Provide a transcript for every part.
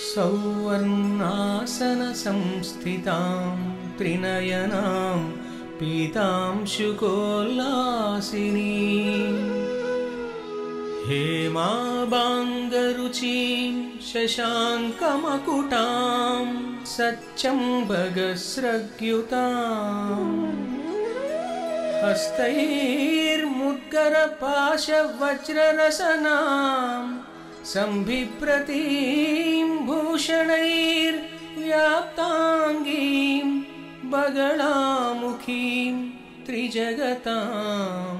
सौवर्णासनसंस्थितां त्रिनयनां पीतांशुकोल्लासिनीं हेमाबाङ्गरुचिं शशाङ्कमकुटां सच्चम्बगस्रग्युताम् हस्तैर्मुद्गरपाशवज्ररसनां सम्भिप्रतीं भूषणैर्व्याप्ताङ्गीं बगलामुखीं त्रिजगतां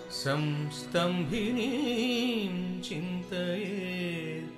संस्तम्भिनीं चिन्तयेत्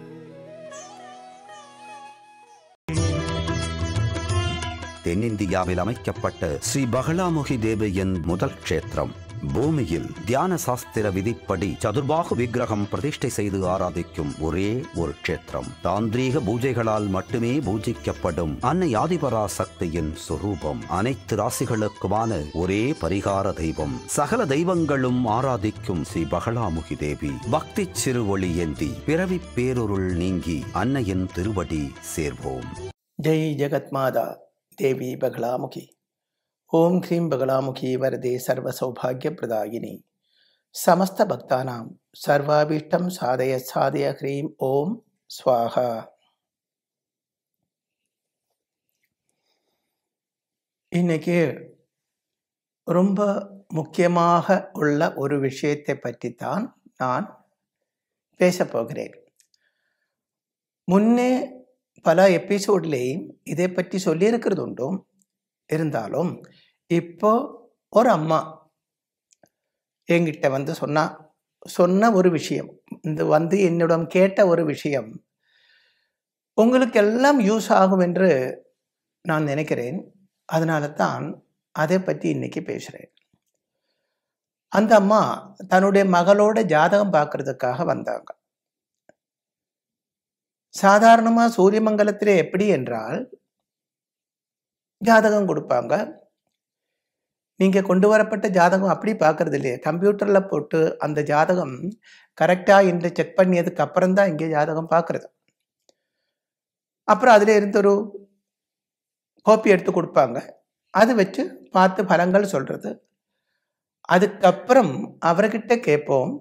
தென்னிந்தியாவில் அமைக்கப்பட்ட ஸ்ரீ பகலாமுகி தேவியின் முதல் க்ஷேத்திரம் பூமியில் தியான சாஸ்திர விதிப்படி சதுர்பாகு விக்கிரகம் பிரதிஷ்டை செய்து ஆராதிக்கும் ஒரே ஒரு க்ஷேத்திரம் தாந்திரீக பூஜைகளால் மட்டுமே பூஜிக்கப்படும் அன்னை ஆதிபரா சக்தியின் சொரூபம் அனைத்து ராசிகளுக்குமான ஒரே பரிகார தெய்வம் சகல தெய்வங்களும் ஆராதிக்கும் ஸ்ரீ பகலாமுகி தேவி பக்தி சிறுவொளி ஏந்தி பிறவி பேருருள் நீங்கி அன்னையின் திருவடி சேர்வோம் जय जगत्माता देवी बगलामुखी ओम ह्रीं बगलामुखी वरदे सर्वसौभाग्यप्रदायिनी समस्त भक्तानां सर्वाभीष्टं साधय साधय ह्रीं ओम स्वाहा இன்னைக்கு ரொம்ப முக்கியமாக உள்ள ஒரு விஷயத்தை பற்றித்தான் நான் பேசப் போகிறேன் முன்னே பல எபிசோட்லேயும் இதை பற்றி சொல்லியிருக்கிறது உண்டும் இருந்தாலும் இப்போ ஒரு அம்மா என்கிட்ட வந்து சொன்னா சொன்ன ஒரு விஷயம் இந்த வந்து என்னிடம் கேட்ட ஒரு விஷயம் உங்களுக்கு எல்லாம் யூஸ் ஆகும் என்று நான் நினைக்கிறேன் அதனால தான் அதை பற்றி இன்னைக்கு பேசுகிறேன் அந்த அம்மா தன்னுடைய மகளோட ஜாதகம் பார்க்கறதுக்காக வந்தாங்க சாதாரணமா சூரியமங்கலத்திலே எப்படி என்றால் ஜாதகம் கொடுப்பாங்க நீங்க கொண்டு வரப்பட்ட ஜாதகம் அப்படி பார்க்கறது இல்லையே கம்ப்யூட்டர்ல போட்டு அந்த ஜாதகம் கரெக்டா என்று செக் பண்ணியதுக்கு அப்புறம் தான் இங்கே ஜாதகம் பார்க்கறது அப்புறம் அதுல இருந்து ஒரு காப்பி எடுத்து கொடுப்பாங்க அது வச்சு பார்த்து பலங்கள் சொல்றது அதுக்கப்புறம் அவர்கிட்ட கேட்போம்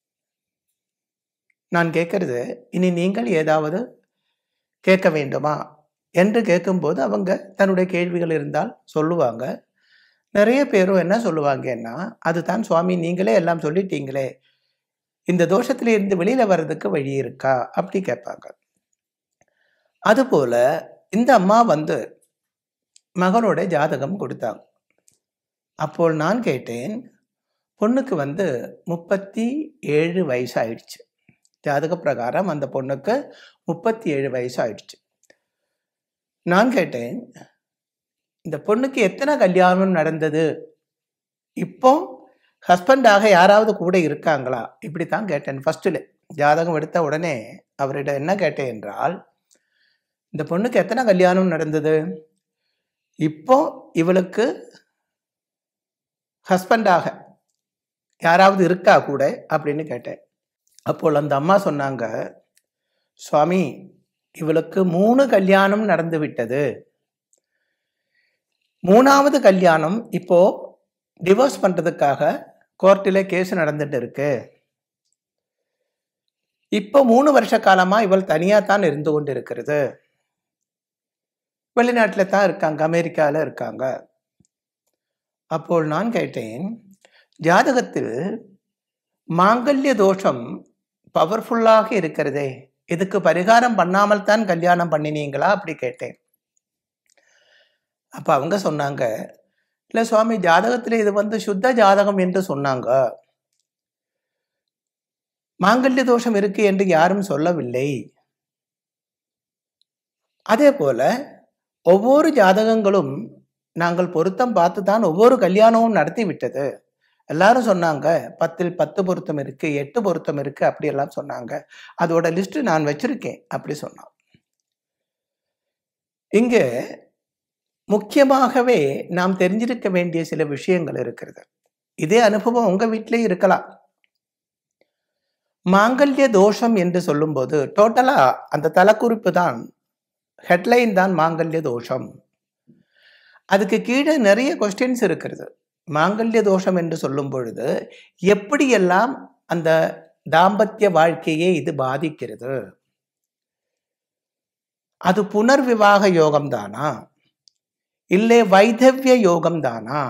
நான் கேட்கறது இனி நீங்கள் ஏதாவது கேட்க வேண்டுமா என்று கேட்கும்போது அவங்க தன்னுடைய கேள்விகள் இருந்தால் சொல்லுவாங்க நிறைய பேரும் என்ன சொல்லுவாங்கன்னா அதுதான் சுவாமி நீங்களே எல்லாம் சொல்லிட்டீங்களே இந்த தோஷத்துல இருந்து வெளியில வர்றதுக்கு வழி இருக்கா அப்படி கேட்பாங்க அதுபோல இந்த அம்மா வந்து மகனோட ஜாதகம் கொடுத்தாங்க அப்போ நான் கேட்டேன் பொண்ணுக்கு வந்து முப்பத்தி ஏழு வயசு ஆயிடுச்சு ஜாதக பிரகாரம் அந்த பொண்ணுக்கு முப்பத்தி ஏழு வயசு ஆயிடுச்சு நான் கேட்டேன் இந்த பொண்ணுக்கு எத்தனை கல்யாணம் நடந்தது இப்போ ஹஸ்பண்டாக யாராவது கூட இருக்காங்களா இப்படித்தான் கேட்டேன் ஃபர்ஸ்டில் ஜாதகம் எடுத்த உடனே அவரிடம் என்ன கேட்டேன் என்றால் இந்த பொண்ணுக்கு எத்தனை கல்யாணம் நடந்தது இப்போ இவளுக்கு ஹஸ்பண்டாக யாராவது இருக்கா கூட அப்படின்னு கேட்டேன் அப்போ அந்த அம்மா சொன்னாங்க சுவாமி இவளுக்கு மூணு கல்யாணம் நடந்து விட்டது மூணாவது கல்யாணம் இப்போ டிவோர்ஸ் பண்றதுக்காக கோர்ட்டில் கேஸ் நடந்துட்டு இருக்கு இப்போ மூணு வருஷ காலமா இவள் தனியா தான் இருந்து கொண்டு இருக்கிறது வெளிநாட்டில் தான் இருக்காங்க அமெரிக்காவில் இருக்காங்க அப்போ நான் கேட்டேன் ஜாதகத்தில் மாங்கல்ய தோஷம் பவர்ஃபுல்லாக இருக்கிறதே இதுக்கு பரிகாரம் பண்ணாமல் தான் கல்யாணம் பண்ணினீங்களா அப்படி கேட்டேன் அப்ப அவங்க சொன்னாங்க இல்ல சுவாமி ஜாதகத்துல இது வந்து சுத்த ஜாதகம் என்று சொன்னாங்க மாங்கல்ய தோஷம் இருக்கு என்று யாரும் சொல்லவில்லை அதே போல ஒவ்வொரு ஜாதகங்களும் நாங்கள் பொருத்தம் பார்த்து தான் ஒவ்வொரு கல்யாணமும் நடத்தி விட்டது எல்லாரும் சொன்னாங்க பத்தில் பத்து பொருத்தம் இருக்கு எட்டு பொருத்தம் இருக்கு அப்படி எல்லாம் சொன்னாங்க அதோட லிஸ்ட் நான் வச்சிருக்கேன் அப்படி சொன்னான் இங்க முக்கியமாகவே நாம் தெரிஞ்சிருக்க வேண்டிய சில விஷயங்கள் இருக்கிறது இதே அனுபவம் உங்க வீட்டிலே இருக்கலாம் மாங்கல்ய தோஷம் என்று சொல்லும்போது டோட்டலா அந்த தலக்குறிப்பு தான் ஹெட்லைன் தான் மாங்கல்ய தோஷம் அதுக்கு கீழே நிறைய கொஸ்டின்ஸ் இருக்கிறது மாங்கல்ய தோஷம் என்று சொல்லும் பொழுது எப்படியெல்லாம் அந்த தாம்பத்திய வாழ்க்கையை இது பாதிக்கிறது அது புனர்விவாக யோகம் தானா இல்லை வைதவ்ய யோகம் தானா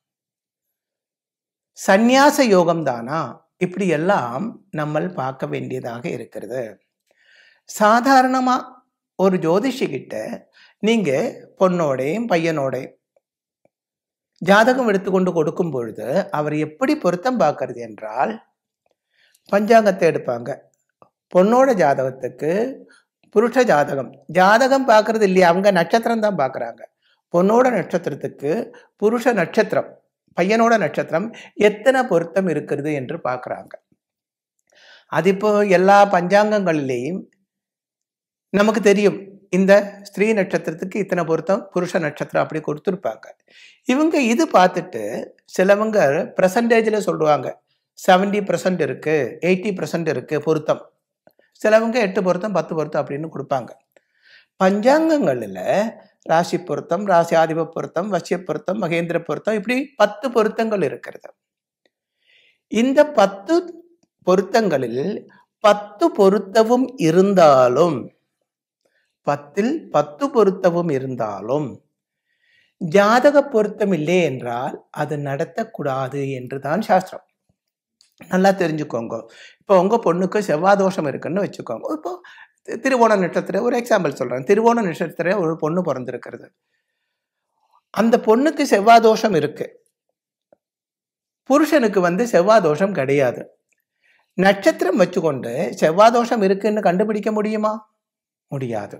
சந்நியாச யோகம் தானா இப்படி எல்லாம் நம்ம பார்க்க வேண்டியதாக இருக்கிறது சாதாரணமா ஒரு ஜோதிஷி கிட்ட நீங்க பொண்ணோடையும் பையனோடையும் ஜாதகம் எடுத்துக்கொண்டு கொடுக்கும் பொழுது அவர் எப்படி பொருத்தம் பார்க்கறது என்றால் பஞ்சாங்கத்தை எடுப்பாங்க பொண்ணோட ஜாதகத்துக்கு புருஷ ஜாதகம் ஜாதகம் பார்க்கறது இல்லையா அவங்க நட்சத்திரம் தான் பார்க்குறாங்க பொண்ணோட நட்சத்திரத்துக்கு புருஷ நட்சத்திரம் பையனோட நட்சத்திரம் எத்தனை பொருத்தம் இருக்கிறது என்று பார்க்குறாங்க அது இப்போ எல்லா பஞ்சாங்கங்களிலேயும் நமக்கு தெரியும் இந்த ஸ்திரீ நட்சத்திரத்துக்கு இத்தனை பொருத்தம் புருஷ நட்சத்திரம் அப்படி கொடுத்துருப்பாங்க இவங்க இது பார்த்துட்டு சிலவங்க பர்சன்டேஜில் சொல்லுவாங்க செவன்டி பர்சன்ட் இருக்கு எயிட்டி பர்சன்ட் இருக்கு பொருத்தம் சிலவங்க எட்டு பொருத்தம் பத்து பொருத்தம் அப்படின்னு கொடுப்பாங்க பஞ்சாங்கங்களில் ராசி பொருத்தம் ராசி ஆதிப பொருத்தம் வசிய பொருத்தம் மகேந்திர பொருத்தம் இப்படி பத்து பொருத்தங்கள் இருக்கிறது இந்த பத்து பொருத்தங்களில் பத்து பொருத்தமும் இருந்தாலும் பத்தில் பத்து பொருத்தமும் இருந்தாலும் ஜாதக பொருத்தம் இல்லை என்றால் அது நடத்தக்கூடாது என்றுதான் சாஸ்திரம் நல்லா தெரிஞ்சுக்கோங்க இப்போ உங்க பொண்ணுக்கு செவ்வாய் தோஷம் இருக்குன்னு வச்சுக்கோங்க இப்போ தி- திருவோண நட்சத்திரம் ஒரு எக்ஸாம்பிள் சொல்றேன் திருவோண நட்சத்திரம் ஒரு பொண்ணு பிறந்திருக்கிறது அந்த பொண்ணுக்கு செவ்வாய் தோஷம் இருக்கு புருஷனுக்கு வந்து செவ்வாய் தோஷம் கிடையாது நட்சத்திரம் வச்சுக்கொண்டு செவ்வாய் தோஷம் இருக்குன்னு கண்டுபிடிக்க முடியுமா முடியாது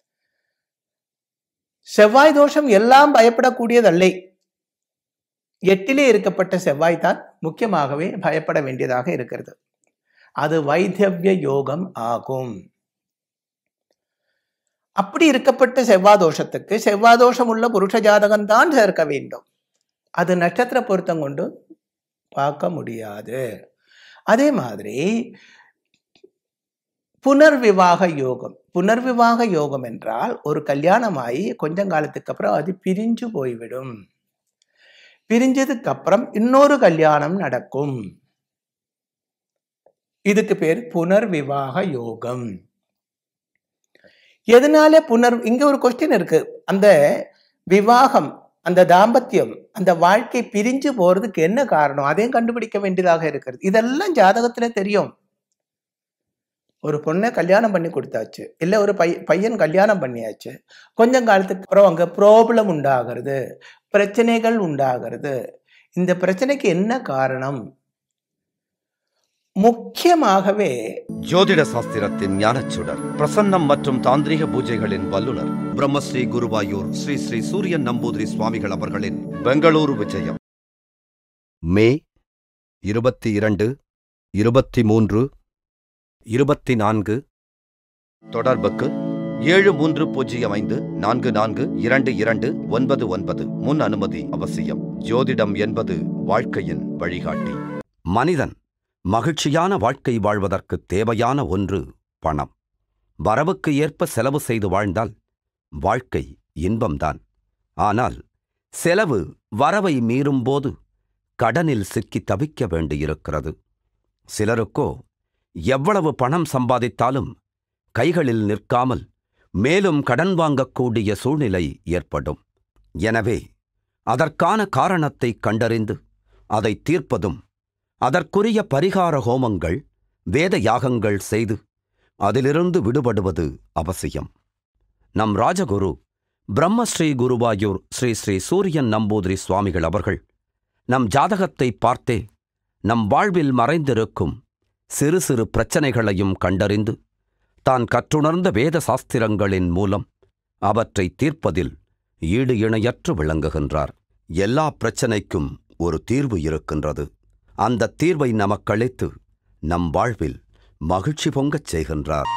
செவ்வாய் தோஷம் எல்லாம் பயப்படக்கூடியதல்லை எட்டிலே இருக்கப்பட்ட செவ்வாய் தான் முக்கியமாகவே பயப்பட வேண்டியதாக இருக்கிறது அது வைத்தவ்ய யோகம் ஆகும் அப்படி இருக்கப்பட்ட செவ்வாய் தோஷத்துக்கு செவ்வாய் தோஷம் உள்ள புருஷ ஜாதகம் தான் சேர்க்க வேண்டும் அது நட்சத்திர பொருத்தம் கொண்டு பார்க்க முடியாது அதே மாதிரி புனர்விவாக யோகம் புனர்விவாக யோகம் என்றால் ஒரு கல்யாணமாகி கொஞ்சம் காலத்துக்கு அப்புறம் அது பிரிஞ்சு போய்விடும் பிரிஞ்சதுக்கு அப்புறம் இன்னொரு கல்யாணம் நடக்கும் இதுக்கு பேர் புனர்விவாக யோகம் எதனால புனர் இங்க ஒரு கொஸ்டின் இருக்கு அந்த விவாகம் அந்த தாம்பத்தியம் அந்த வாழ்க்கை பிரிஞ்சு போறதுக்கு என்ன காரணம் அதையும் கண்டுபிடிக்க வேண்டியதாக இருக்கிறது இதெல்லாம் ஜாதகத்துல தெரியும் ஒரு பொண்ணை கல்யாணம் பண்ணி கொடுத்தாச்சு இல்ல ஒரு பை பையன் கல்யாணம் பண்ணியாச்சு கொஞ்சம் காலத்துக்கு அப்புறம் அங்க ப்ராப்ளம் உண்டாகிறது பிரச்சனைகள் உண்டாகிறது இந்த பிரச்சனைக்கு என்ன காரணம் முக்கியமாகவே ஜோதிட சாஸ்திரத்தின் ஞானச்சுடர் பிரசன்னம் மற்றும் தாந்திரிக பூஜைகளின் வல்லுனர் பிரம்மஸ்ரீ குருவாயூர் ஸ்ரீ ஸ்ரீ சூரியன் நம்பூதிரி சுவாமிகள் அவர்களின் பெங்களூரு விஜயம் மே இருபத்தி இரண்டு இருபத்தி மூன்று இருபத்தி நான்கு தொடர்புக்கு ஏழு மூன்று பூஜ்ஜியம் ஐந்து நான்கு நான்கு இரண்டு இரண்டு ஒன்பது ஒன்பது முன் அனுமதி அவசியம் ஜோதிடம் என்பது வாழ்க்கையின் வழிகாட்டி மனிதன் மகிழ்ச்சியான வாழ்க்கை வாழ்வதற்கு தேவையான ஒன்று பணம் வரவுக்கு ஏற்ப செலவு செய்து வாழ்ந்தால் வாழ்க்கை இன்பம்தான் ஆனால் செலவு வரவை மீறும்போது கடனில் சிக்கி தவிக்க வேண்டியிருக்கிறது சிலருக்கோ எவ்வளவு பணம் சம்பாதித்தாலும் கைகளில் நிற்காமல் மேலும் கடன் வாங்கக்கூடிய சூழ்நிலை ஏற்படும் எனவே அதற்கான காரணத்தை கண்டறிந்து அதை தீர்ப்பதும் அதற்குரிய பரிகார ஹோமங்கள் வேத யாகங்கள் செய்து அதிலிருந்து விடுபடுவது அவசியம் நம் ராஜகுரு பிரம்மஸ்ரீ குருவாயூர் ஸ்ரீ ஸ்ரீ சூரியன் நம்பூதிரி சுவாமிகள் அவர்கள் நம் ஜாதகத்தை பார்த்தே நம் வாழ்வில் மறைந்திருக்கும் சிறு சிறு பிரச்சனைகளையும் கண்டறிந்து தான் கற்றுணர்ந்த வேத சாஸ்திரங்களின் மூலம் அவற்றை தீர்ப்பதில் ஈடு இணையற்று விளங்குகின்றார் எல்லா பிரச்சனைக்கும் ஒரு தீர்வு இருக்கின்றது அந்த தீர்வை நமக்களித்து நம் வாழ்வில் மகிழ்ச்சி பொங்கச் செய்கின்றார்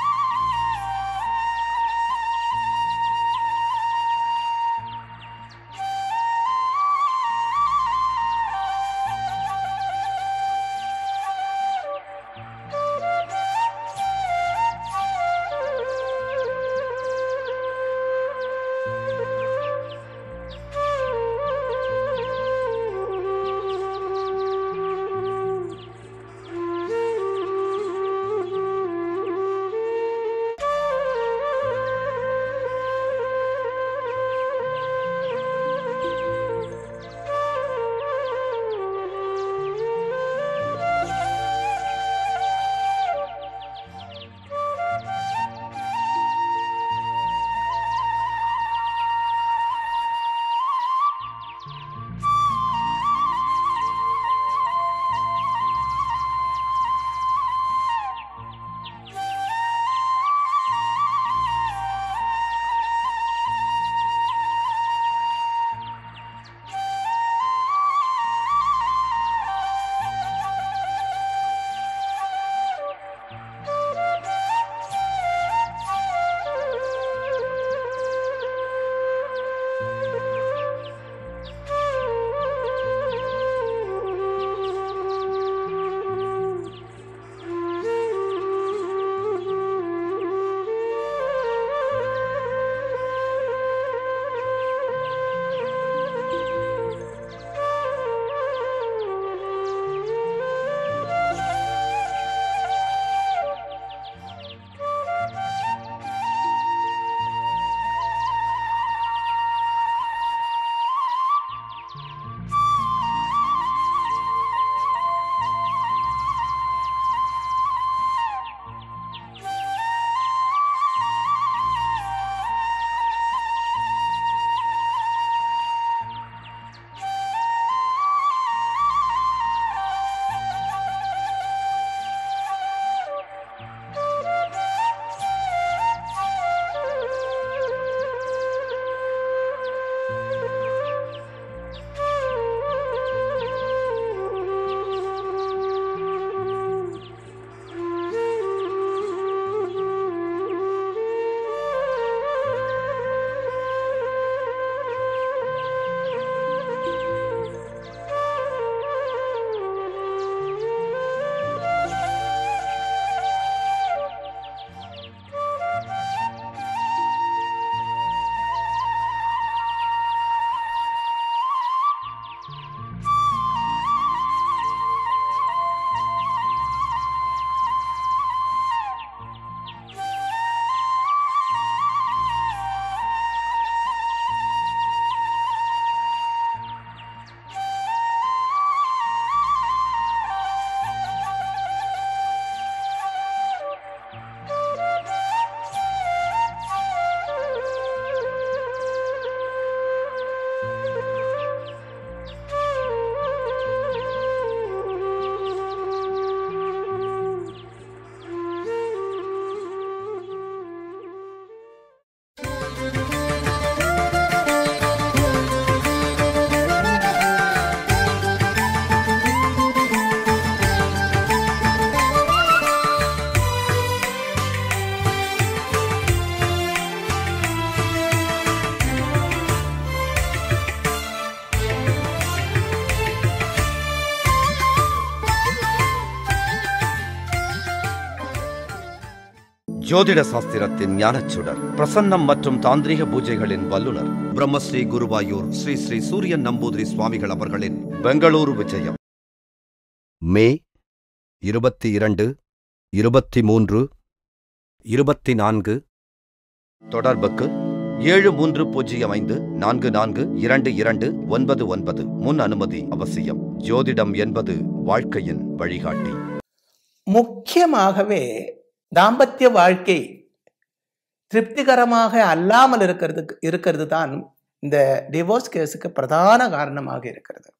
ஜோதிட சாஸ்திரத்தின் ஞானச்சுடர் பிரசன்னம் மற்றும் தாந்திரிக பூஜைகளின் வல்லுனர் பிரம்மஸ்ரீ குருவாயூர் ஸ்ரீ ஸ்ரீ சூரியன் நம்பூதிரி சுவாமிகள் அவர்களின் பெங்களூரு விஜயம் மே இருபத்தி இரண்டு இருபத்தி மூன்று இருபத்தி நான்கு தொடர்புக்கு ஏழு மூன்று பூஜ்ஜியம் ஐந்து நான்கு நான்கு இரண்டு இரண்டு ஒன்பது ஒன்பது முன் அனுமதி அவசியம் ஜோதிடம் என்பது வாழ்க்கையின் வழிகாட்டி முக்கியமாகவே தாம்பத்திய வாழ்க்கை திருப்திகரமாக அல்லாமல் இருக்கிறதுக்கு இருக்கிறது தான் இந்த டிவோர்ஸ் கேஸுக்கு பிரதான காரணமாக இருக்கிறது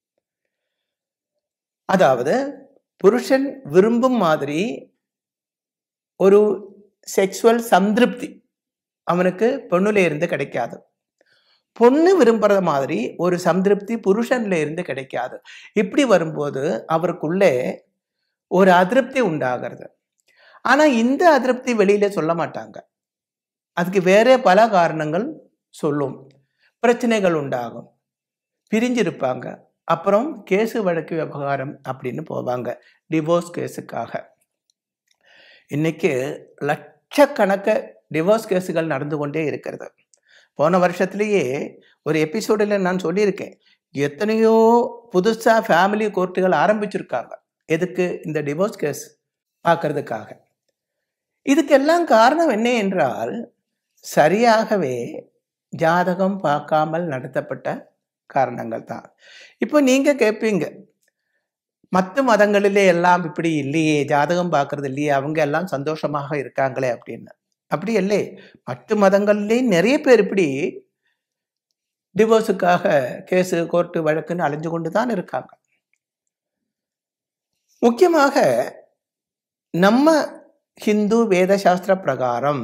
அதாவது புருஷன் விரும்பும் மாதிரி ஒரு செக்ஸுவல் சந்திருப்தி அவனுக்கு பொண்ணுல இருந்து கிடைக்காது பொண்ணு விரும்புறது மாதிரி ஒரு சந்திருப்தி புருஷன்ல இருந்து கிடைக்காது இப்படி வரும்போது அவருக்குள்ளே ஒரு அதிருப்தி உண்டாகிறது ஆனா இந்த அதிருப்தி வெளியில சொல்ல மாட்டாங்க அதுக்கு வேற பல காரணங்கள் சொல்லும் பிரச்சனைகள் உண்டாகும் பிரிஞ்சிருப்பாங்க அப்புறம் கேஸு வழக்கு விவகாரம் அப்படின்னு போவாங்க டிவோர்ஸ் கேஸுக்காக இன்னைக்கு லட்சக்கணக்க டிவோர்ஸ் கேஸுகள் நடந்து கொண்டே இருக்கிறது போன வருஷத்துலேயே ஒரு எபிசோடில் நான் சொல்லியிருக்கேன் எத்தனையோ புதுசாக ஃபேமிலி கோர்ட்டுகள் ஆரம்பிச்சிருக்காங்க எதுக்கு இந்த டிவோர்ஸ் கேஸ் பார்க்கறதுக்காக இதுக்கெல்லாம் காரணம் என்ன என்றால் சரியாகவே ஜாதகம் பார்க்காமல் நடத்தப்பட்ட காரணங்கள் தான் இப்போ நீங்க கேட்பீங்க மற்ற மதங்களிலே எல்லாம் இப்படி இல்லையே ஜாதகம் பார்க்கறது இல்லையே அவங்க எல்லாம் சந்தோஷமாக இருக்காங்களே அப்படின்னு அப்படி இல்லை மற்ற மதங்கள்லேயே நிறைய பேர் இப்படி டிவோர்ஸுக்காக கேஸு கோர்ட்டு வழக்குன்னு அலைஞ்சு கொண்டு தான் இருக்காங்க முக்கியமாக நம்ம ஹிந்து வேத சாஸ்திர பிரகாரம்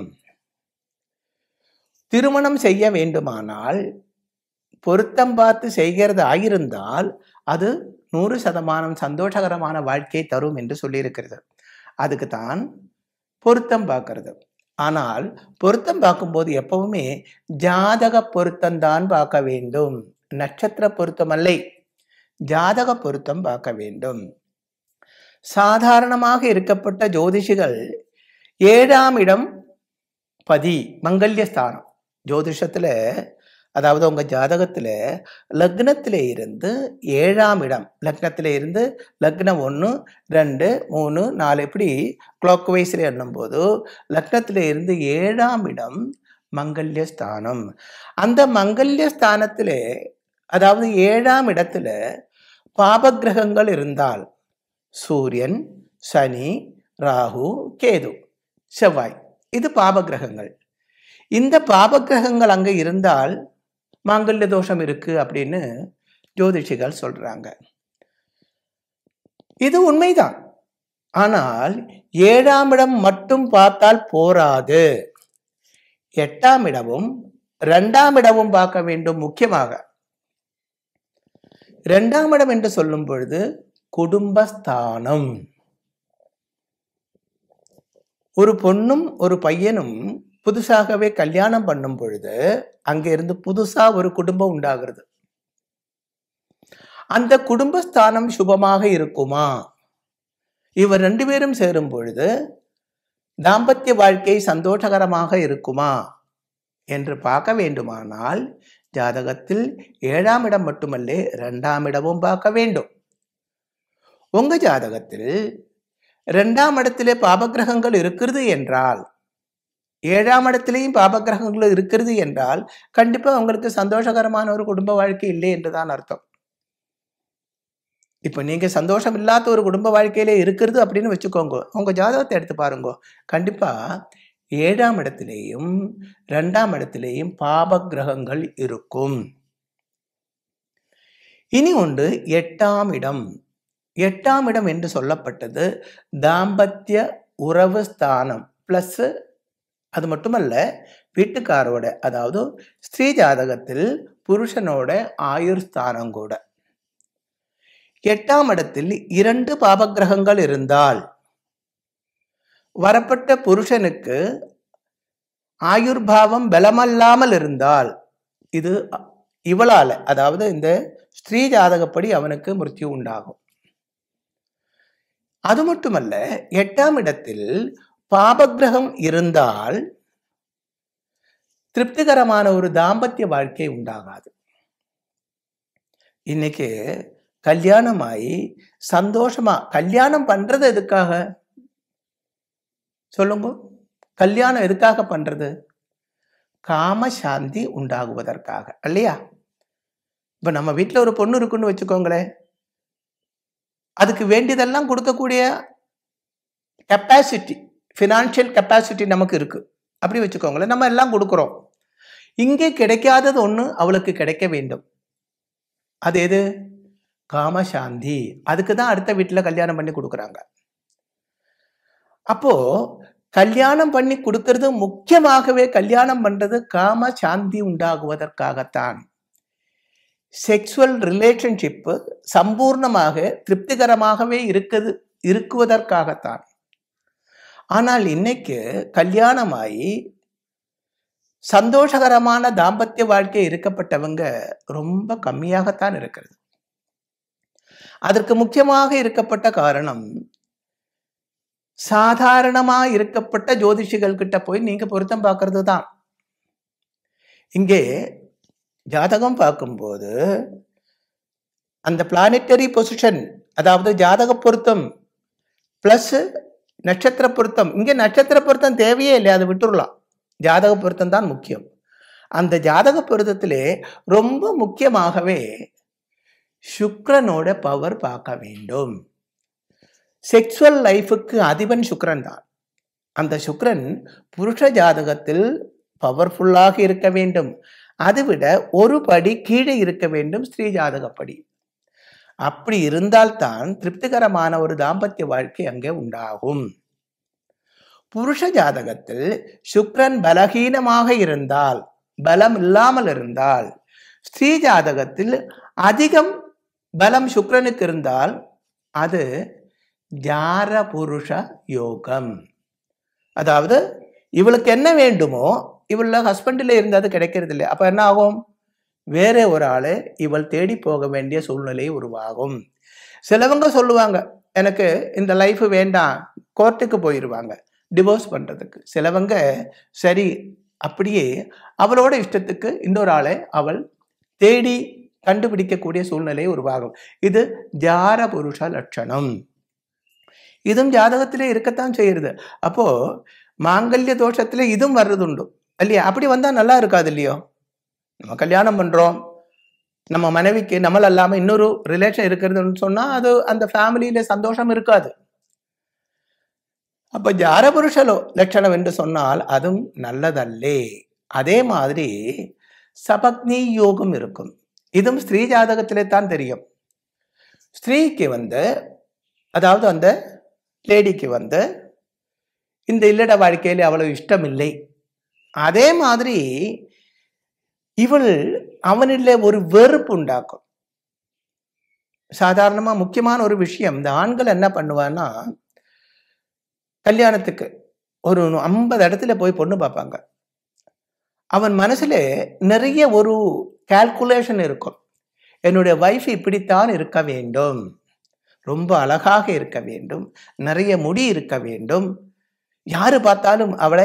திருமணம் செய்ய வேண்டுமானால் பொருத்தம் பார்த்து செய்கிறது ஆகியிருந்தால் அது நூறு சதமானம் சந்தோஷகரமான வாழ்க்கையை தரும் என்று சொல்லியிருக்கிறது அதுக்கு தான் பொருத்தம் பார்க்கறது ஆனால் பொருத்தம் பார்க்கும்போது எப்பவுமே ஜாதக பொருத்தம்தான் பார்க்க வேண்டும் நட்சத்திர பொருத்தம் அல்லை ஜாதக பொருத்தம் பார்க்க வேண்டும் சாதாரணமாக இருக்கப்பட்ட ஜோதிஷிகள் ஏழாம் இடம் பதி மங்கல்யஸ்தானம் ஜோதிஷத்துல அதாவது உங்க ஜாதகத்துல லக்னத்தில இருந்து ஏழாம் இடம் லக்னத்தில இருந்து லக்னம் ஒன்று ரெண்டு மூணு நாலு இப்படி கிளாக் வைஸில் எண்ணும்போது லக்னத்தில இருந்து ஏழாம் இடம் மங்கல்ய ஸ்தானம் அந்த மங்கல்ய ஸ்தானத்திலே அதாவது ஏழாம் இடத்துல பாபகிரகங்கள் இருந்தால் சூரியன் சனி ராகு கேது செவ்வாய் இது பாபகிரகங்கள் இந்த பாபகிரகங்கள் அங்கே இருந்தால் மாங்கல்ய தோஷம் இருக்கு அப்படின்னு ஜோதிஷிகள் சொல்றாங்க இது உண்மைதான் ஆனால் ஏழாம் இடம் மட்டும் பார்த்தால் போராது எட்டாம் இடமும் இரண்டாம் இடமும் பார்க்க வேண்டும் முக்கியமாக இரண்டாம் இடம் என்று சொல்லும் பொழுது குடும்பஸ்தானம் ஒரு பொண்ணும் ஒரு பையனும் புதுசாகவே கல்யாணம் பண்ணும் பொழுது அங்க இருந்து புதுசா ஒரு குடும்பம் உண்டாகிறது அந்த குடும்பஸ்தானம் சுபமாக இருக்குமா இவர் ரெண்டு பேரும் சேரும் பொழுது தாம்பத்திய வாழ்க்கை சந்தோஷகரமாக இருக்குமா என்று பார்க்க வேண்டுமானால் ஜாதகத்தில் ஏழாம் இடம் மட்டுமல்ல இரண்டாம் இடமும் பார்க்க வேண்டும் உங்க ஜாதகத்தில் இரண்டாம் இடத்திலே பாபகிரகங்கள் இருக்கிறது என்றால் ஏழாம் இடத்திலேயும் பாபகிரகங்கள் இருக்கிறது என்றால் கண்டிப்பா உங்களுக்கு சந்தோஷகரமான ஒரு குடும்ப வாழ்க்கை இல்லை என்றுதான் அர்த்தம் இப்ப நீங்க சந்தோஷம் இல்லாத ஒரு குடும்ப வாழ்க்கையில இருக்கிறது அப்படின்னு வச்சுக்கோங்க உங்க ஜாதகத்தை எடுத்து பாருங்க கண்டிப்பா ஏழாம் இடத்திலேயும் இரண்டாம் இடத்திலேயும் பாப கிரகங்கள் இருக்கும் இனி ஒன்று எட்டாம் இடம் எட்டாம் இடம் என்று சொல்லப்பட்டது தாம்பத்திய உறவு ஸ்தானம் பிளஸ் அது மட்டுமல்ல வீட்டுக்காரோட அதாவது ஸ்ரீ ஜாதகத்தில் புருஷனோட ஆயுர் ஸ்தானம் கூட எட்டாம் இடத்தில் இரண்டு பாபகிரகங்கள் இருந்தால் வரப்பட்ட புருஷனுக்கு ஆயுர்பாவம் பலமல்லாமல் இருந்தால் இது இவளால அதாவது இந்த ஸ்ரீ ஜாதகப்படி அவனுக்கு மிருத்யு உண்டாகும் அது மட்டுமல்ல எட்டாம் இடத்தில் பாபகிரகம் இருந்தால் திருப்திகரமான ஒரு தாம்பத்திய வாழ்க்கை உண்டாகாது இன்னைக்கு கல்யாணமாயி சந்தோஷமா கல்யாணம் பண்றது எதுக்காக சொல்லுங்க கல்யாணம் எதுக்காக பண்றது காம சாந்தி உண்டாகுவதற்காக இல்லையா இப்ப நம்ம வீட்டில் ஒரு பொண்ணு இருக்குன்னு வச்சுக்கோங்களேன் அதுக்கு வேண்டியதெல்லாம் கொடுக்கக்கூடிய கெப்பாசிட்டி ஃபினான்ஷியல் கெப்பாசிட்டி நமக்கு இருக்கு அப்படி வச்சுக்கோங்களேன் நம்ம எல்லாம் கொடுக்குறோம் இங்கே கிடைக்காதது ஒன்று அவளுக்கு கிடைக்க வேண்டும் அது எது காமசாந்தி அதுக்கு தான் அடுத்த வீட்டில் கல்யாணம் பண்ணி கொடுக்குறாங்க அப்போ கல்யாணம் பண்ணி கொடுக்கறது முக்கியமாகவே கல்யாணம் பண்றது காம சாந்தி உண்டாகுவதற்காகத்தான் செக்ஸுவல் ரிலேஷன்ஷிப்பு சம்பூர்ணமாக திருப்திகரமாகவே இருக்குது இருக்குவதற்காகத்தான் ஆனால் இன்னைக்கு கல்யாணமாகி சந்தோஷகரமான தாம்பத்திய வாழ்க்கை இருக்கப்பட்டவங்க ரொம்ப கம்மியாகத்தான் இருக்கிறது அதற்கு முக்கியமாக இருக்கப்பட்ட காரணம் சாதாரணமா இருக்கப்பட்ட ஜோதிஷிகள் கிட்ட போய் நீங்க பொருத்தம் பார்க்கறது தான் இங்கே ஜாதகம் பார்க்கும்போது அந்த பிளானட்டரி பொசிஷன் அதாவது ஜாதக பொருத்தம் பிளஸ் நட்சத்திர பொருத்தம் இங்கே நட்சத்திர பொருத்தம் தேவையே இல்லை அதை விட்டுறலாம் ஜாதக பொருத்தம் தான் முக்கியம் அந்த ஜாதக பொருத்தத்திலே ரொம்ப முக்கியமாகவே சுக்ரனோட பவர் பார்க்க வேண்டும் செக்ஸுவல் லைஃபுக்கு அதிபன் சுக்ரன் தான் அந்த சுக்ரன் புருஷ ஜாதகத்தில் பவர்ஃபுல்லாக இருக்க வேண்டும் அதை விட ஒரு படி கீழே இருக்க வேண்டும் ஸ்ரீ ஜாதகப்படி அப்படி இருந்தால்தான் திருப்திகரமான ஒரு தாம்பத்திய வாழ்க்கை அங்கே உண்டாகும் புருஷ ஜாதகத்தில் சுக்ரன் பலகீனமாக இருந்தால் பலம் இல்லாமல் இருந்தால் ஸ்ரீ ஜாதகத்தில் அதிகம் பலம் சுக்ரனுக்கு இருந்தால் அது ஜார புருஷ யோகம் அதாவது இவளுக்கு என்ன வேண்டுமோ இவள ஹஸ்பண்டில் இருந்து அது கிடைக்கிறது இல்லை அப்போ என்ன ஆகும் வேற ஒரு ஆளை இவள் தேடி போக வேண்டிய சூழ்நிலை உருவாகும் சிலவங்க சொல்லுவாங்க எனக்கு இந்த லைஃப் வேண்டாம் கோர்ட்டுக்கு போயிடுவாங்க டிவோர்ஸ் பண்ணுறதுக்கு சிலவங்க சரி அப்படியே அவளோட இஷ்டத்துக்கு இன்னொரு ஆளை அவள் தேடி கண்டுபிடிக்கக்கூடிய சூழ்நிலை உருவாகும் இது ஜார புருஷ லட்சணம் இதுவும் ஜாதகத்திலே இருக்கத்தான் செய்யுது அப்போ மாங்கல்ய தோஷத்துல இதுவும் வர்றதுண்டு இல்லையா அப்படி வந்தா நல்லா இருக்காது இல்லையோ நம்ம கல்யாணம் பண்றோம் நம்ம மனைவிக்கு நம்மள இல்லாம இன்னொரு ரிலேஷன் இருக்கிறதுன்னு சொன்னா அது அந்த ஃபேமிலியில சந்தோஷம் இருக்காது அப்ப ஜாரபுருஷலோ லட்சணம் என்று சொன்னால் அதுவும் நல்லதல்லே அதே மாதிரி சபக்னி யோகம் இருக்கும் இதுவும் ஸ்திரீ ஜாதகத்திலே தான் தெரியும் ஸ்திரீக்கு வந்து அதாவது அந்த லேடிக்கு வந்து இந்த இல்லட வாழ்க்கையில் அவ்வளவு இஷ்டம் இல்லை அதே மாதிரி இவள் அவனில் ஒரு வெறுப்பு உண்டாக்கும் சாதாரணமா முக்கியமான ஒரு விஷயம் இந்த ஆண்கள் என்ன பண்ணுவான்னா கல்யாணத்துக்கு ஒரு ஐம்பது இடத்துல போய் பொண்ணு பார்ப்பாங்க அவன் மனசுல நிறைய ஒரு கால்குலேஷன் இருக்கும் என்னுடைய வைஃப் இப்படித்தான் இருக்க வேண்டும் ரொம்ப அழகாக இருக்க வேண்டும் நிறைய முடி இருக்க வேண்டும் யாரு பார்த்தாலும் அவளை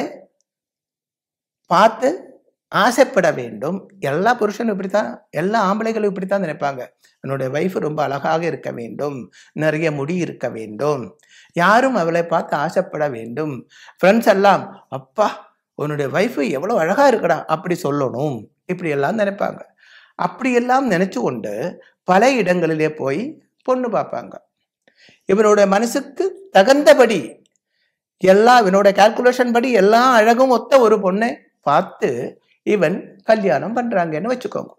பார்த்து ஆசைப்பட வேண்டும் எல்லா புருஷனும் இப்படித்தான் எல்லா ஆம்பளைகளும் இப்படித்தான் நினைப்பாங்க என்னுடைய வைஃப் ரொம்ப அழகாக இருக்க வேண்டும் நிறைய முடி இருக்க வேண்டும் யாரும் அவளை பார்த்து ஆசைப்பட வேண்டும் ஃப்ரெண்ட்ஸ் எல்லாம் அப்பா உன்னுடைய வைஃப் எவ்வளோ அழகா இருக்கடா அப்படி சொல்லணும் இப்படி எல்லாம் நினைப்பாங்க அப்படியெல்லாம் நினைச்சு கொண்டு பல இடங்களிலே போய் பொண்ணு பார்ப்பாங்க இவனுடைய மனசுக்கு தகுந்தபடி எல்லா இவனோட கால்குலேஷன் படி எல்லா அழகும் ஒத்த ஒரு பொண்ணை பார்த்து இவன் கல்யாணம் பண்றாங்கன்னு வச்சுக்கோங்க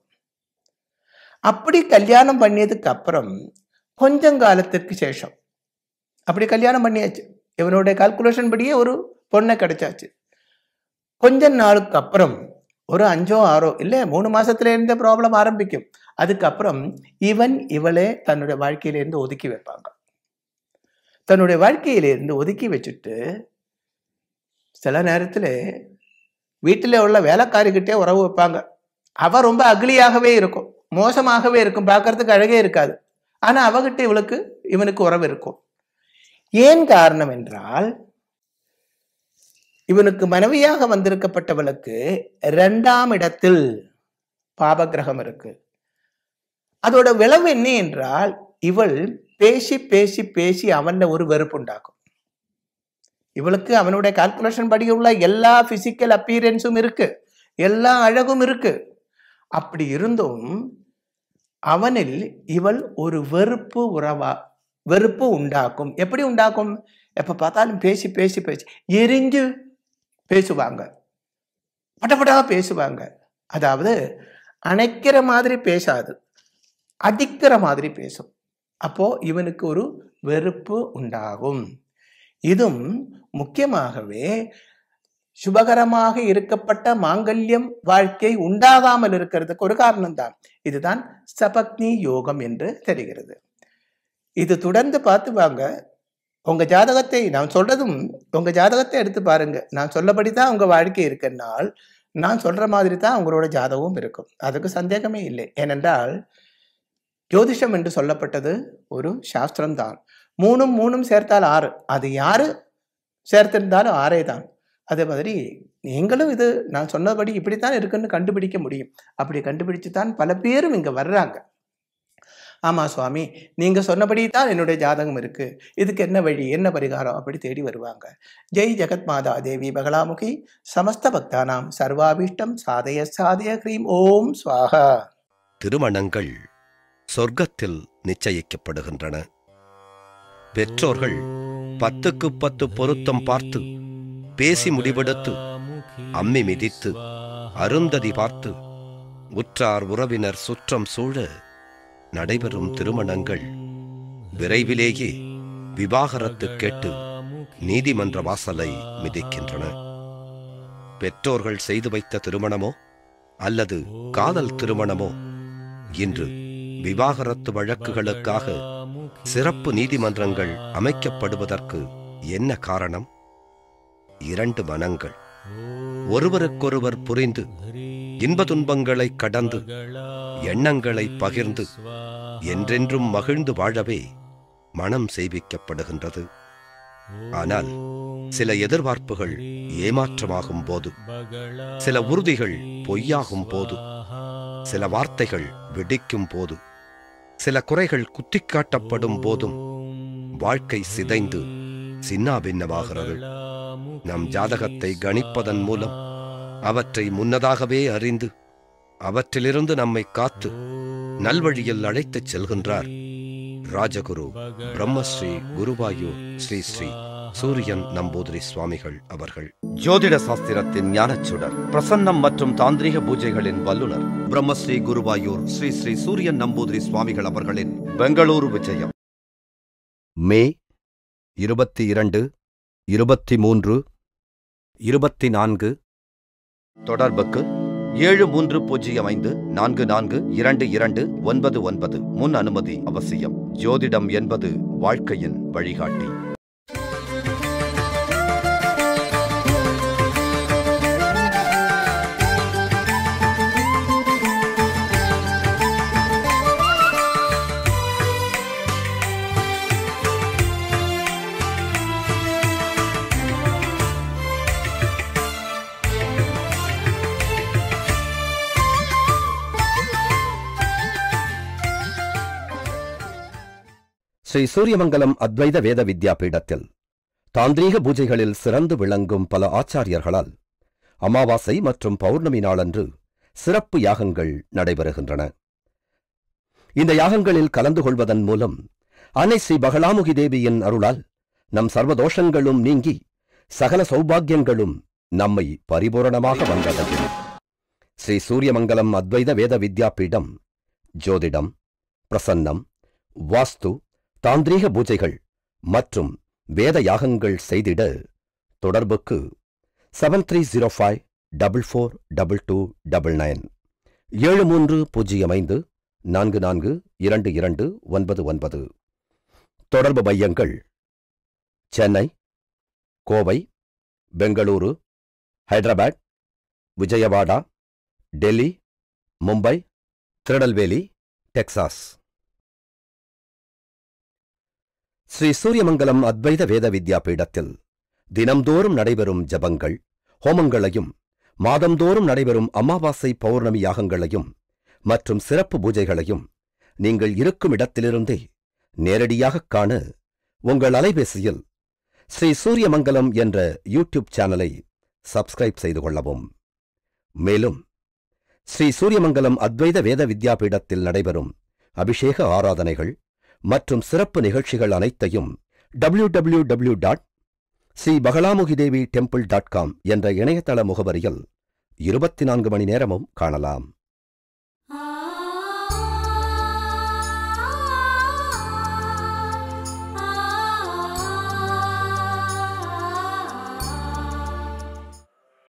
அப்படி கல்யாணம் பண்ணியதுக்கு அப்புறம் கொஞ்சம் காலத்திற்கு சேஷம் அப்படி கல்யாணம் பண்ணியாச்சு இவனுடைய கால்குலேஷன் படியே ஒரு பொண்ணை கிடைச்சாச்சு கொஞ்ச நாளுக்கு அப்புறம் ஒரு அஞ்சோ ஆறோ இல்லை மூணு மாசத்துல இருந்த ப்ராப்ளம் ஆரம்பிக்கும் அதுக்கப்புறம் இவன் இவளே தன்னுடைய வாழ்க்கையிலேருந்து ஒதுக்கி வைப்பாங்க தன்னுடைய வாழ்க்கையிலிருந்து ஒதுக்கி வச்சுட்டு சில நேரத்தில் வீட்டில் உள்ள வேலைக்காரிக்கிட்டே உறவு வைப்பாங்க அவ ரொம்ப அக்லியாகவே இருக்கும் மோசமாகவே இருக்கும் பார்க்கறதுக்கு அழகே இருக்காது ஆனா அவகிட்ட இவளுக்கு இவனுக்கு உறவு இருக்கும் ஏன் காரணம் என்றால் இவனுக்கு மனைவியாக வந்திருக்கப்பட்டவளுக்கு இரண்டாம் இடத்தில் பாபகிரகம் இருக்கு அதோட விளைவு என்ன என்றால் இவள் பேசி பேசி பேசி அவன்ல ஒரு வெறுப்பு உண்டாக்கும் இவளுக்கு அவனுடைய கால்குலேஷன் படி உள்ள எல்லா பிசிக்கல் அப்பீரன்ஸும் இருக்கு எல்லா அழகும் இருக்கு அப்படி இருந்தும் அவனில் இவள் ஒரு வெறுப்பு உறவா வெறுப்பு உண்டாக்கும் எப்படி உண்டாக்கும் எப்ப பார்த்தாலும் பேசி பேசி பேசி எரிஞ்சு பேசுவாங்க பட்டப்பட்டா பேசுவாங்க அதாவது அணைக்கிற மாதிரி பேசாது அடிக்கிற மாதிரி பேசும் அப்போ இவனுக்கு ஒரு வெறுப்பு உண்டாகும் இதுவும் முக்கியமாகவே சுபகரமாக இருக்கப்பட்ட மாங்கல்யம் வாழ்க்கை உண்டாகாமல் இருக்கிறதுக்கு ஒரு காரணம்தான் இதுதான் சபக்னி யோகம் என்று தெரிகிறது இது தொடர்ந்து பார்த்து வாங்க உங்க ஜாதகத்தை நான் சொல்றதும் உங்க ஜாதகத்தை எடுத்து பாருங்க நான் சொல்லபடி தான் உங்க வாழ்க்கை இருக்குன்னால் நான் சொல்ற மாதிரி தான் உங்களோட ஜாதகமும் இருக்கும் அதுக்கு சந்தேகமே இல்லை ஏனென்றால் ஜோதிஷம் என்று சொல்லப்பட்டது ஒரு சாஸ்திரம்தான் மூணும் மூணும் சேர்த்தால் ஆறு அது யாரு சேர்த்திருந்தாலும் ஆறே தான் அதே மாதிரி நீங்களும் இது நான் சொன்னபடி இப்படித்தான் இருக்குன்னு கண்டுபிடிக்க முடியும் அப்படி கண்டுபிடிச்சு தான் பல பேரும் இங்க வர்றாங்க ஆமா சுவாமி நீங்க சொன்னபடி தான் என்னுடைய ஜாதகம் இருக்கு இதுக்கு என்ன வழி என்ன பரிகாரம் அப்படி தேடி வருவாங்க ஜெய் ஜெகத் மாதா தேவி பகலாமுகி சமஸ்த பக்தானாம் சர்வாபீஷ்டம் சாதய சாதய ஹ்ரீம் ஓம் ஸ்வாகா திருமணங்கள் சொர்க்கத்தில் நிச்சயிக்கப்படுகின்றன பெற்றோர்கள் பத்துக்கு பத்து பொருத்தம் பார்த்து பேசி முடிவெடுத்து அம்மி மிதித்து அருந்ததி பார்த்து உற்றார் உறவினர் சுற்றம் சூழ நடைபெறும் திருமணங்கள் விரைவிலேயே விவாகரத்து கேட்டு நீதிமன்ற வாசலை மிதிக்கின்றன பெற்றோர்கள் செய்து வைத்த திருமணமோ அல்லது காதல் திருமணமோ இன்று விவாகரத்து வழக்குகளுக்காக சிறப்பு நீதிமன்றங்கள் அமைக்கப்படுவதற்கு என்ன காரணம் இரண்டு மனங்கள் ஒருவருக்கொருவர் புரிந்து இன்ப துன்பங்களை கடந்து எண்ணங்களை பகிர்ந்து என்றென்றும் மகிழ்ந்து வாழவே மனம் செய்விக்கப்படுகின்றது ஆனால் சில எதிர்பார்ப்புகள் ஏமாற்றமாகும் போது சில உறுதிகள் பொய்யாகும் போது சில வார்த்தைகள் வெடிக்கும் போது சில குறைகள் குத்திக்காட்டப்படும் போதும் வாழ்க்கை சிதைந்து சின்னாபின்னமாகிறது நம் ஜாதகத்தை கணிப்பதன் மூலம் அவற்றை முன்னதாகவே அறிந்து அவற்றிலிருந்து நம்மை காத்து நல்வழியில் அழைத்துச் செல்கின்றார் ராஜகுரு பிரம்மஸ்ரீ குருவாயூர் ஸ்ரீ ஸ்ரீ சூரியன் நம்பூதிரி சுவாமிகள் அவர்கள் ஜோதிட சாஸ்திரத்தின் ஞானச்சுடர் பிரசன்னம் மற்றும் தாந்திரிக பூஜைகளின் வல்லுனர் பிரம்மஸ்ரீ குருவாயூர் ஸ்ரீ ஸ்ரீ சூரியன் நம்பூதிரி சுவாமிகள் அவர்களின் பெங்களூரு விஜயம் மே இருபத்தி இரண்டு இருபத்தி மூன்று இருபத்தி நான்கு தொடர்புக்கு ஏழு மூன்று பூஜ்ஜியம் ஐந்து நான்கு நான்கு இரண்டு இரண்டு ஒன்பது ஒன்பது முன் அனுமதி அவசியம் ஜோதிடம் என்பது வாழ்க்கையின் வழிகாட்டி ஸ்ரீ சூரியமங்கலம் அத்வைத வேத வித்யாபீடத்தில் தாந்திரீக பூஜைகளில் சிறந்து விளங்கும் பல ஆச்சாரியர்களால் அமாவாசை மற்றும் பௌர்ணமி நாளன்று சிறப்பு யாகங்கள் நடைபெறுகின்றன இந்த யாகங்களில் கலந்து கொள்வதன் மூலம் அன்னை ஸ்ரீ பகலாமுகி தேவியின் அருளால் நம் சர்வதோஷங்களும் நீங்கி சகல சௌபாக்கியங்களும் நம்மை பரிபூரணமாக வந்தடையும் ஸ்ரீ சூரியமங்கலம் அத்வைத வேத வித்யாபீடம் ஜோதிடம் பிரசன்னம் வாஸ்து தாந்திரீக பூஜைகள் மற்றும் வேத யாகங்கள் செய்திட தொடர்புக்கு seven three zero five double four double two double nine ஏழு மூன்று பூஜ்ஜியம் ஐந்து நான்கு நான்கு இரண்டு இரண்டு ஒன்பது ஒன்பது தொடர்பு மையங்கள் சென்னை கோவை பெங்களூரு ஹைதராபாத் விஜயவாடா டெல்லி மும்பை திருநெல்வேலி டெக்சாஸ் ஸ்ரீ சூரியமங்கலம் அத்வைத வேத வித்யாபீடத்தில் தினம்தோறும் நடைபெறும் ஜபங்கள் ஹோமங்களையும் மாதந்தோறும் நடைபெறும் அமாவாசை பௌர்ணமி யாகங்களையும் மற்றும் சிறப்பு பூஜைகளையும் நீங்கள் இருக்கும் இடத்திலிருந்தே நேரடியாகக் காண உங்கள் அலைபேசியில் ஸ்ரீ சூரியமங்கலம் என்ற யூடியூப் சேனலை சப்ஸ்கிரைப் செய்து கொள்ளவும் மேலும் ஸ்ரீ சூரியமங்கலம் அத்வைத வேத வித்யாபீடத்தில் நடைபெறும் அபிஷேக ஆராதனைகள் மற்றும் சிறப்பு நிகழ்ச்சிகள் அனைத்தையும் www.ஸ்ரீ dot Shri Bagalamukhi Devi temple dot com என்ற இணையதள முகவரியில் இருபத்தி நான்கு மணி நேரமும் காணலாம்